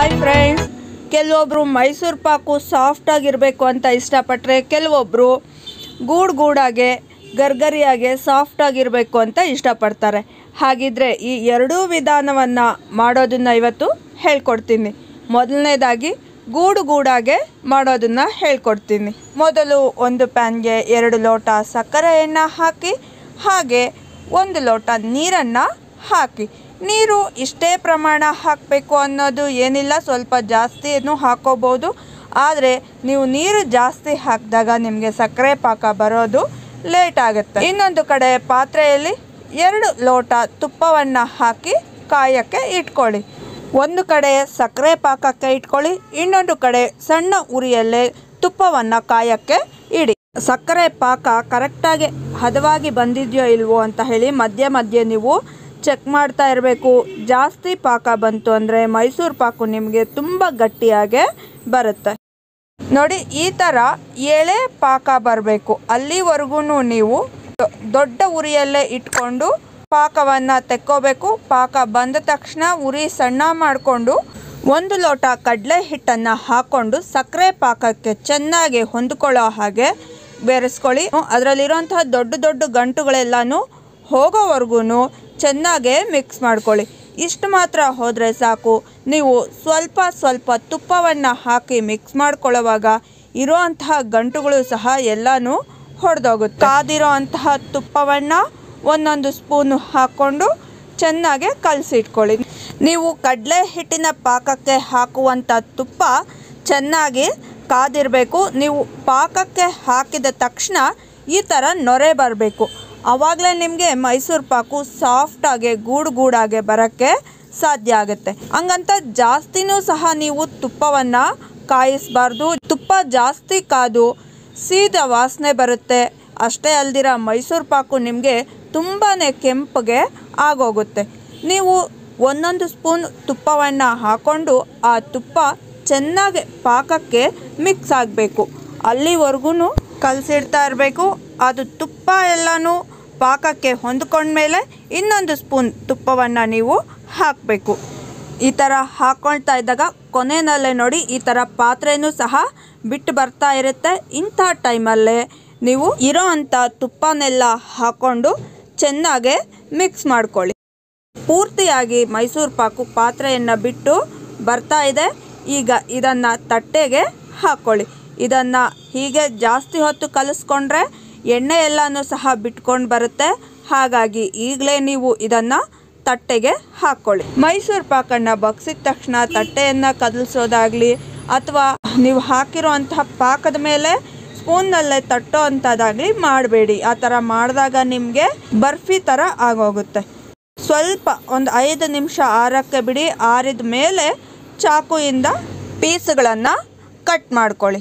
hi friends ಕೆಲವೊಬ್ಬರು ಮೈಸೂರು ಪಾಕು ಸಾಫ್ಟಾಗಿರಬೇಕು ಅಂತ ಇಷ್ಟಪಟ್ಟರೆ ಕೆಲವೊಬ್ಬರು ಗೂಡು ಗೂಡಾಗೆ ಗರ್ಗರಿಯಾಗೆ ಸಾಫ್ಟಾಗಿರಬೇಕು ಅಂತ ಇಷ್ಟಪಡ್ತಾರೆ ಹಾಗಿದ್ರೆ ಈ ಎರಡೂ ವಿಧಾನವನ್ನು ಮಾಡೋದನ್ನು ಇವತ್ತು ಹೇಳ್ಕೊಡ್ತೀನಿ ಮೊದಲನೇದಾಗಿ ಗೂಡು ಗೂಡಾಗೆ ಮಾಡೋದನ್ನು ಹೇಳ್ಕೊಡ್ತೀನಿ ಮೊದಲು ಒಂದು ಪ್ಯಾನ್ಗೆ ಎರಡು ಲೋಟ ಸಕ್ಕರೆಯನ್ನು ಹಾಕಿ ಹಾಗೆ ಒಂದು ಲೋಟ ನೀರನ್ನು ಹಾಕಿ ನೀರು ಇಷ್ಟೇ ಪ್ರಮಾಣ ಹಾಕಬೇಕು ಅನ್ನೋದು ಏನಿಲ್ಲ ಸ್ವಲ್ಪ ಜಾಸ್ತಿನೂ ಹಾಕೋಬೋದು ಆದರೆ ನೀವು ನೀರು ಜಾಸ್ತಿ ಹಾಕಿದಾಗ ನಿಮಗೆ ಸಕ್ಕರೆ ಪಾಕ ಬರೋದು ಲೇಟ್ ಆಗುತ್ತೆ ಇನ್ನೊಂದು ಕಡೆ ಪಾತ್ರೆಯಲ್ಲಿ ಎರಡು ಲೋಟ ತುಪ್ಪವನ್ನು ಹಾಕಿ ಕಾಯಕ್ಕೆ ಇಟ್ಕೊಳ್ಳಿ ಒಂದು ಕಡೆ ಸಕ್ಕರೆ ಪಾಕಕ್ಕೆ ಇಟ್ಕೊಳ್ಳಿ ಇನ್ನೊಂದು ಕಡೆ ಸಣ್ಣ ಉರಿಯಲ್ಲೇ ತುಪ್ಪವನ್ನು ಕಾಯಕ್ಕೆ ಇಡಿ ಸಕ್ಕರೆ ಪಾಕ ಕರೆಕ್ಟಾಗಿ ಹದವಾಗಿ ಬಂದಿದೆಯೋ ಇಲ್ವೋ ಅಂತ ಹೇಳಿ ಮಧ್ಯೆ ಮಧ್ಯೆ ನೀವು ಚೆಕ್ ಮಾಡ್ತಾ ಇರಬೇಕು ಜಾಸ್ತಿ ಪಾಕ ಬಂತು ಅಂದರೆ ಮೈಸೂರು ಪಾಕು ನಿಮಗೆ ತುಂಬ ಗಟ್ಟಿಯಾಗೆ ಬರುತ್ತೆ ನೋಡಿ ಈ ಥರ ಎಳೆ ಪಾಕ ಬರಬೇಕು ಅಲ್ಲಿವರೆಗೂ ನೀವು ದೊ- ದೊಡ್ಡ ಉರಿಯಲ್ಲೇ ಇಟ್ಕೊಂಡು ಪಾಕವನ್ನು ತೆಕ್ಕೋಬೇಕು ಪಾಕ ಬಂದ ತಕ್ಷಣ ಉರಿ ಸಣ್ಣ ಮಾಡಿಕೊಂಡು ಒಂದು ಲೋಟ ಕಡಲೆ ಹಿಟ್ಟನ್ನು ಹಾಕ್ಕೊಂಡು ಸಕ್ಕರೆ ಪಾಕಕ್ಕೆ ಚೆನ್ನಾಗಿ ಹೊಂದ್ಕೊಳ್ಳೋ ಹಾಗೆ ಬೆರೆಸ್ಕೊಳ್ಳಿ ಅದರಲ್ಲಿರುವಂತಹ ದೊಡ್ಡ ದೊಡ್ಡ ಗಂಟುಗಳೆಲ್ಲನೂ ಹೋಗೋವರೆಗೂ ಚೆನ್ನಾಗೇ ಮಿಕ್ಸ್ ಮಾಡ್ಕೊಳ್ಳಿ ಇಷ್ಟು ಮಾತ್ರ ಹೋದರೆ ಸಾಕು ನೀವು ಸ್ವಲ್ಪ ಸ್ವಲ್ಪ ತುಪ್ಪವನ್ನು ಹಾಕಿ ಮಿಕ್ಸ್ ಮಾಡ್ಕೊಳ್ಳೋವಾಗ ಇರುವಂತಹ ಗಂಟುಗಳು ಸಹ ಎಲ್ಲನೂ ಹೊಡೆದೋಗುತ್ತೆ ಕಾದಿರೋ ಅಂತಹ ತುಪ್ಪವನ್ನು ಒಂದೊಂದು ಸ್ಪೂನು ಹಾಕ್ಕೊಂಡು ಚೆನ್ನಾಗಿ ಕಲಸಿಟ್ಕೊಳ್ಳಿ ನೀವು ಕಡಲೆ ಹಿಟ್ಟಿನ ಪಾಕಕ್ಕೆ ಹಾಕುವಂಥ ತುಪ್ಪ ಚೆನ್ನಾಗಿ ಕಾದಿರಬೇಕು ನೀವು ಪಾಕಕ್ಕೆ ಹಾಕಿದ ತಕ್ಷಣ ಈ ಥರ ನೊರೆ ಬರಬೇಕು ಆವಾಗಲೇ ನಿಮಗೆ ಮೈಸೂರು ಪಾಕು ಸಾಫ್ಟಾಗಿ ಗೂಡು ಗೂಡಾಗೆ ಬರೋಕ್ಕೆ ಸಾಧ್ಯ ಆಗುತ್ತೆ ಹಂಗಂತ ಜಾಸ್ತಿನೂ ಸಹ ನೀವು ತುಪ್ಪವನ್ನು ಕಾಯಿಸಬಾರ್ದು ತುಪ್ಪ ಜಾಸ್ತಿ ಕಾದು ಸೀದಾ ವಾಸನೆ ಬರುತ್ತೆ ಅಷ್ಟೇ ಅಲ್ದಿರ ಮೈಸೂರು ಪಾಕು ನಿಮಗೆ ತುಂಬಾ ಕೆಂಪಗೆ ಆಗೋಗುತ್ತೆ ನೀವು ಒಂದೊಂದು ಸ್ಪೂನ್ ತುಪ್ಪವನ್ನು ಹಾಕ್ಕೊಂಡು ಆ ತುಪ್ಪ ಚೆನ್ನಾಗಿ ಪಾಕಕ್ಕೆ ಮಿಕ್ಸ್ ಆಗಬೇಕು ಅಲ್ಲಿವರೆಗೂ ಕಲಸಿಡ್ತಾ ಇರಬೇಕು ಅದು ತುಪ್ಪ ಎಲ್ಲನೂ ಪಾಕಕ್ಕೆ ಹೊಂದ್ಕೊಂಡ್ಮೇಲೆ ಇನ್ನೊಂದು ಸ್ಪೂನ್ ತುಪ್ಪವನ್ನು ನೀವು ಹಾಕಬೇಕು ಈ ಥರ ಹಾಕ್ಕೊಳ್ತಾ ಇದ್ದಾಗ ಕೊನೆಯಲ್ಲೇ ನೋಡಿ ಈ ಥರ ಪಾತ್ರೆನೂ ಸಹ ಬಿಟ್ಟು ಬರ್ತಾ ಇರುತ್ತೆ ಇಂಥ ಟೈಮಲ್ಲೇ ನೀವು ಇರೋ ಅಂಥ ತುಪ್ಪನೆಲ್ಲ ಹಾಕ್ಕೊಂಡು ಚೆನ್ನಾಗೆ ಮಿಕ್ಸ್ ಮಾಡ್ಕೊಳ್ಳಿ ಪೂರ್ತಿಯಾಗಿ ಮೈಸೂರು ಪಾಕು ಪಾತ್ರೆಯನ್ನು ಬಿಟ್ಟು ಬರ್ತಾ ಇದೆ ಈಗ ಇದನ್ನು ತಟ್ಟೆಗೆ ಹಾಕ್ಕೊಳ್ಳಿ ಇದನ್ನು ಹೀಗೆ ಜಾಸ್ತಿ ಹೊತ್ತು ಕಲಿಸ್ಕೊಂಡ್ರೆ ಎಣ್ಣೆ ಎಲ್ಲನೂ ಸಹ ಬಿಟ್ಕೊಂಡು ಬರುತ್ತೆ ಹಾಗಾಗಿ ಈಗಲೇ ನೀವು ಇದನ್ನು ತಟ್ಟೆಗೆ ಹಾಕ್ಕೊಳ್ಳಿ ಮೈಸೂರು ಪಾಕನ್ನು ಬಗ್ಸಿದ ತಕ್ಷಣ ತಟ್ಟೆಯನ್ನು ಕದಲಿಸೋದಾಗಲಿ ಅಥವಾ ನೀವು ಹಾಕಿರುವಂತಹ ಪಾಕದ ಮೇಲೆ ಸ್ಪೂನ್ನಲ್ಲೇ ತಟ್ಟೋ ಅಂಥದ್ದಾಗಲಿ ಮಾಡಬೇಡಿ ಆ ಥರ ಮಾಡಿದಾಗ ನಿಮಗೆ ಬರ್ಫಿ ಥರ ಆಗೋಗುತ್ತೆ ಸ್ವಲ್ಪ ಒಂದು ಐದು ನಿಮಿಷ ಆರಕ್ಕೆ ಬಿಡಿ ಆರಿದ ಮೇಲೆ ಚಾಕುಯಿಂದ ಪೀಸ್ಗಳನ್ನು ಕಟ್ ಮಾಡ್ಕೊಳ್ಳಿ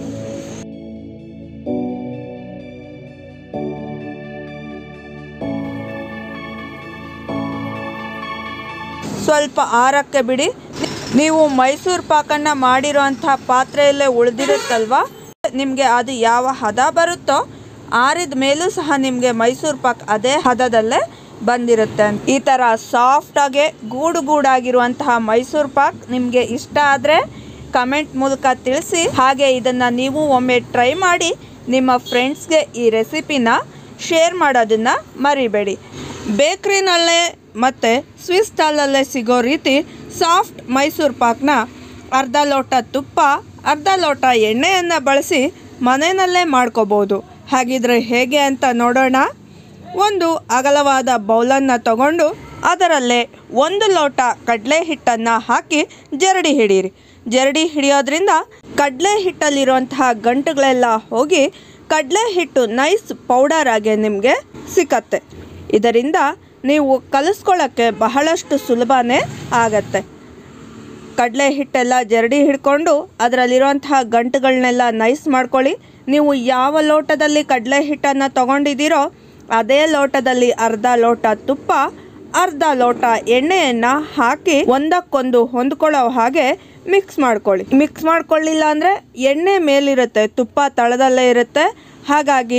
ಸ್ವಲ್ಪ ಆರಕ್ಕೆ ಬಿಡಿ ನೀವು ಮೈಸೂರು ಪಾಕನ್ನು ಮಾಡಿರೋಂಥ ಪಾತ್ರೆಯಲ್ಲೇ ಉಳಿದಿರುತ್ತಲ್ವ ನಿಮಗೆ ಅದು ಯಾವ ಹದ ಬರುತ್ತೋ ಆರಿದ ಮೇಲೂ ಸಹ ನಿಮಗೆ ಮೈಸೂರು ಪಾಕ್ ಅದೇ ಹದದಲ್ಲೇ ಬಂದಿರುತ್ತೆ ಈ ಥರ ಸಾಫ್ಟಾಗೆ ಗೂಡು ಗೂಡಾಗಿರುವಂತಹ ಮೈಸೂರು ಪಾಕ್ ನಿಮಗೆ ಇಷ್ಟ ಆದರೆ ಕಮೆಂಟ್ ಮೂಲಕ ತಿಳಿಸಿ ಹಾಗೆ ಇದನ್ನು ನೀವು ಒಮ್ಮೆ ಟ್ರೈ ಮಾಡಿ ನಿಮ್ಮ ಫ್ರೆಂಡ್ಸ್ಗೆ ಈ ರೆಸಿಪಿನ ಶೇರ್ ಮಾಡೋದನ್ನು ಮರಿಬೇಡಿ ಬೇಕ್ರಿನಲ್ಲೇ ಮತ್ತು ಸ್ವಿಸ್ ಸ್ಟಾಲಲ್ಲೇ ಸಿಗೋ ರೀತಿ ಸಾಫ್ಟ್ ಮೈಸೂರು ಪಾಕ್ನ ಅರ್ಧ ಲೋಟ ತುಪ್ಪ ಅರ್ಧ ಲೋಟ ಎಣ್ಣೆಯನ್ನು ಬಳಸಿ ಮನೆಯಲ್ಲೇ ಮಾಡ್ಕೋಬೋದು ಹಾಗಿದ್ರೆ ಹೇಗೆ ಅಂತ ನೋಡೋಣ ಒಂದು ಅಗಲವಾದ ಬೌಲನ್ನು ತಗೊಂಡು ಅದರಲ್ಲೇ ಒಂದು ಲೋಟ ಕಡಲೆ ಹಿಟ್ಟನ್ನು ಹಾಕಿ ಜರಡಿ ಹಿಡೀರಿ ಜರಡಿ ಹಿಡಿಯೋದ್ರಿಂದ ಕಡಲೆ ಹಿಟ್ಟಲ್ಲಿರುವಂತಹ ಗಂಟುಗಳೆಲ್ಲ ಹೋಗಿ ಕಡಲೆ ಹಿಟ್ಟು ನೈಸ್ ಪೌಡರ್ ಆಗಿ ನಿಮಗೆ ಸಿಕ್ಕತ್ತೆ ಇದರಿಂದ ನೀವು ಕಲಿಸ್ಕೊಳ್ಳೋಕ್ಕೆ ಬಹಳಷ್ಟು ಸುಲಭನೇ ಆಗತ್ತೆ ಕಡಲೆ ಹಿಟ್ಟೆಲ್ಲ ಜರಡಿ ಹಿಡ್ಕೊಂಡು ಅದರಲ್ಲಿರುವಂತಹ ಗಂಟುಗಳನ್ನೆಲ್ಲ ನೈಸ್ ಮಾಡ್ಕೊಳ್ಳಿ ನೀವು ಯಾವ ಲೋಟದಲ್ಲಿ ಕಡಲೆ ಹಿಟ್ಟನ್ನು ತಗೊಂಡಿದ್ದೀರೋ ಅದೇ ಲೋಟದಲ್ಲಿ ಅರ್ಧ ಲೋಟ ತುಪ್ಪ ಅರ್ಧ ಲೋಟ ಎಣ್ಣೆಯನ್ನು ಹಾಕಿ ಒಂದಕ್ಕೊಂದು ಹೊಂದ್ಕೊಳ್ಳೋ ಹಾಗೆ ಮಿಕ್ಸ್ ಮಾಡ್ಕೊಳ್ಳಿ ಮಿಕ್ಸ್ ಮಾಡ್ಕೊಳ್ಳಿಲ್ಲ ಅಂದರೆ ಎಣ್ಣೆ ಮೇಲಿರುತ್ತೆ ತುಪ್ಪ ತಳದಲ್ಲೇ ಇರುತ್ತೆ ಹಾಗಾಗಿ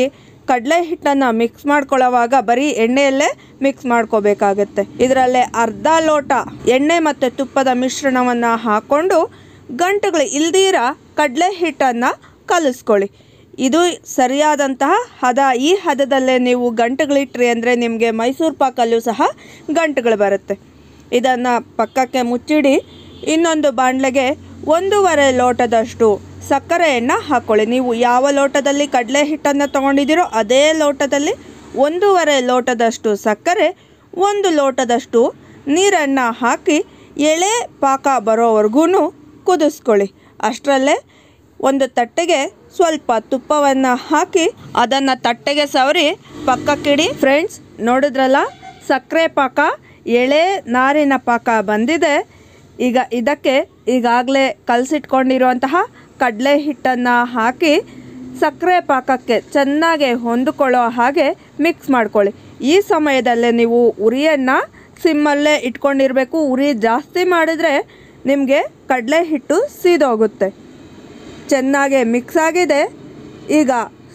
ಕಡಲೆ ಹಿಟ್ಟನ್ನು ಮಿಕ್ಸ್ ಮಾಡ್ಕೊಳ್ಳೋವಾಗ ಬರೀ ಎಣ್ಣೆಯಲ್ಲೇ ಮಿಕ್ಸ್ ಮಾಡ್ಕೋಬೇಕಾಗತ್ತೆ ಇದರಲ್ಲೇ ಅರ್ಧ ಲೋಟ ಎಣ್ಣೆ ಮತ್ತು ತುಪ್ಪದ ಮಿಶ್ರಣವನ್ನು ಹಾಕ್ಕೊಂಡು ಗಂಟುಗಳು ಇಲ್ದಿರ ಕಡಲೆ ಹಿಟ್ಟನ್ನು ಕಲಿಸ್ಕೊಳ್ಳಿ ಇದು ಸರಿಯಾದಂತಹ ಹದ ಈ ಹದದಲ್ಲೇ ನೀವು ಗಂಟುಗಳಿಟ್ರಿ ಅಂದರೆ ನಿಮಗೆ ಮೈಸೂರು ಪಾಕಲ್ಲೂ ಸಹ ಗಂಟುಗಳು ಬರುತ್ತೆ ಇದನ್ನು ಪಕ್ಕಕ್ಕೆ ಮುಚ್ಚಿಡಿ ಇನ್ನೊಂದು ಬಾಣಲೆಗೆ ಒಂದೂವರೆ ಲೋಟದಷ್ಟು ಸಕ್ಕರೆಯನ್ನು ಹಾಕ್ಕೊಳ್ಳಿ ನೀವು ಯಾವ ಲೋಟದಲ್ಲಿ ಕಡಲೆ ಹಿಟ್ಟನ್ನು ತೊಗೊಂಡಿದ್ದೀರೋ ಅದೇ ಲೋಟದಲ್ಲಿ ಒಂದೂವರೆ ಲೋಟದಷ್ಟು ಸಕ್ಕರೆ ಒಂದು ಲೋಟದಷ್ಟು ನೀರನ್ನು ಹಾಕಿ ಎಳೆ ಪಾಕ ಬರೋವರೆಗೂ ಕುದಿಸ್ಕೊಳ್ಳಿ ಅಷ್ಟರಲ್ಲೇ ಒಂದು ತಟ್ಟೆಗೆ ಸ್ವಲ್ಪ ತುಪ್ಪವನ್ನು ಹಾಕಿ ಅದನ್ನು ತಟ್ಟೆಗೆ ಸವರಿ ಪಕ್ಕಕ್ಕಿಡಿ ಫ್ರೆಂಡ್ಸ್ ನೋಡಿದ್ರಲ್ಲ ಸಕ್ಕರೆ ಪಾಕ ಎಳೆ ನಾರಿನ ಪಾಕ ಬಂದಿದೆ ಈಗ ಇದಕ್ಕೆ ಈಗಾಗಲೇ ಕಲಸಿಟ್ಕೊಂಡಿರುವಂತಹ ಕಡಲೆ ಹಿಟ್ಟನ್ನು ಹಾಕಿ ಸಕ್ಕರೆ ಪಾಕಕ್ಕೆ ಚೆನ್ನಾಗಿ ಹೊಂದಿಕೊಳ್ಳೋ ಹಾಗೆ ಮಿಕ್ಸ್ ಮಾಡ್ಕೊಳ್ಳಿ ಈ ಸಮಯದಲ್ಲೇ ನೀವು ಉರಿಯನ್ನು ಸಿಮ್ಮಲ್ಲೇ ಇಟ್ಕೊಂಡಿರಬೇಕು ಉರಿ ಜಾಸ್ತಿ ಮಾಡಿದ್ರೆ ನಿಮಗೆ ಕಡಲೆ ಹಿಟ್ಟು ಸೀದೋಗುತ್ತೆ ಚೆನ್ನಾಗಿ ಮಿಕ್ಸ್ ಆಗಿದೆ ಈಗ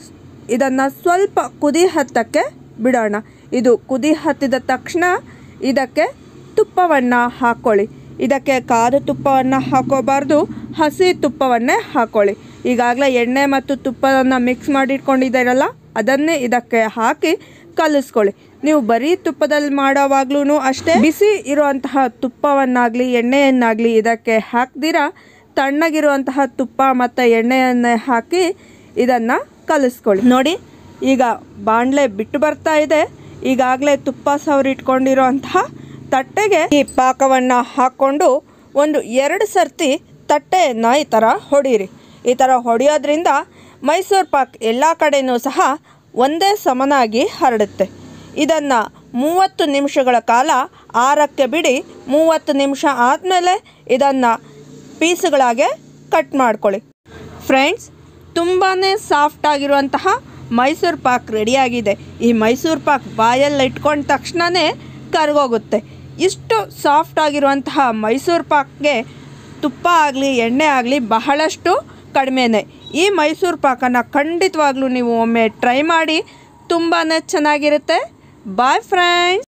ಇದನ್ನು ಸ್ವಲ್ಪ ಕುದಿ ಹತ್ತಕ್ಕೆ ಬಿಡೋಣ ಇದು ಕುದಿ ಹತ್ತಿದ ತಕ್ಷಣ ಇದಕ್ಕೆ ತುಪ್ಪವನ್ನು ಹಾಕ್ಕೊಳ್ಳಿ ಇದಕ್ಕೆ ಕಾದು ತುಪ್ಪವನ್ನು ಹಾಕೋಬಾರ್ದು ಹಸಿ ತುಪ್ಪವನ್ನೇ ಹಾಕ್ಕೊಳ್ಳಿ ಈಗಾಗಲೇ ಎಣ್ಣೆ ಮತ್ತು ತುಪ್ಪವನ್ನು ಮಿಕ್ಸ್ ಮಾಡಿಟ್ಕೊಂಡಿದ್ದೀರಲ್ಲ ಅದನ್ನೇ ಇದಕ್ಕೆ ಹಾಕಿ ಕಲಿಸ್ಕೊಳ್ಳಿ ನೀವು ಬರೀ ತುಪ್ಪದಲ್ಲಿ ಮಾಡೋವಾಗ್ಲೂ ಅಷ್ಟೇ ಬಿಸಿ ಇರುವಂತಹ ತುಪ್ಪವನ್ನಾಗಲಿ ಎಣ್ಣೆಯನ್ನಾಗಲಿ ಇದಕ್ಕೆ ಹಾಕ್ದಿರ ತಣ್ಣಗಿರುವಂತಹ ತುಪ್ಪ ಮತ್ತು ಎಣ್ಣೆಯನ್ನೇ ಹಾಕಿ ಇದನ್ನು ಕಲಿಸ್ಕೊಳ್ಳಿ ನೋಡಿ ಈಗ ಬಾಣಲೆ ಬಿಟ್ಟು ಬರ್ತಾ ಇದೆ ಈಗಾಗಲೇ ತುಪ್ಪ ಸವರಿಟ್ಕೊಂಡಿರೋಂತಹ ತಟ್ಟೆಗೆ ಈ ಪಾಕವನ್ನು ಹಾಕ್ಕೊಂಡು ಒಂದು ಎರಡು ಸರ್ತಿ ತಟ್ಟೆಯನ್ನು ಈ ಥರ ಹೊಡೀರಿ ಈ ಥರ ಹೊಡೆಯೋದ್ರಿಂದ ಮೈಸೂರು ಪಾಕ್ ಎಲ್ಲ ಕಡೆಯೂ ಸಹ ಒಂದೇ ಸಮನಾಗಿ ಹರಡುತ್ತೆ ಇದನ್ನು ಮೂವತ್ತು ನಿಮಿಷಗಳ ಕಾಲ ಆರಕ್ಕೆ ಬಿಡಿ ಮೂವತ್ತು ನಿಮಿಷ ಆದಮೇಲೆ ಇದನ್ನು ಪೀಸ್ಗಳಾಗೆ ಕಟ್ ಮಾಡ್ಕೊಳ್ಳಿ ಫ್ರೆಂಡ್ಸ್ ತುಂಬಾ ಸಾಫ್ಟ್ ಆಗಿರುವಂತಹ ಮೈಸೂರು ಪಾಕ್ ರೆಡಿಯಾಗಿದೆ ಈ ಮೈಸೂರು ಪಾಕ್ ಬಾಯಲ್ಲಿ ಇಟ್ಕೊಂಡ ತಕ್ಷಣವೇ ಕರಗೋಗುತ್ತೆ ಇಷ್ಟು ಸಾಫ್ಟ್ ಆಗಿರುವಂತಹ ಮೈಸೂರು ಪಾಕ್ಗೆ ತುಪ್ಪ ಆಗಲಿ ಎಣ್ಣೆ ಆಗಲಿ ಬಹಳಷ್ಟು ಕಡಿಮೆನೇ ಈ ಮೈಸೂರು ಪಾಕನ್ನು ಖಂಡಿತವಾಗ್ಲೂ ನೀವು ಒಮ್ಮೆ ಟ್ರೈ ಮಾಡಿ ತುಂಬಾ ಚೆನ್ನಾಗಿರುತ್ತೆ ಬಾಯ್ ಫ್ರೆಂಡ್ಸ್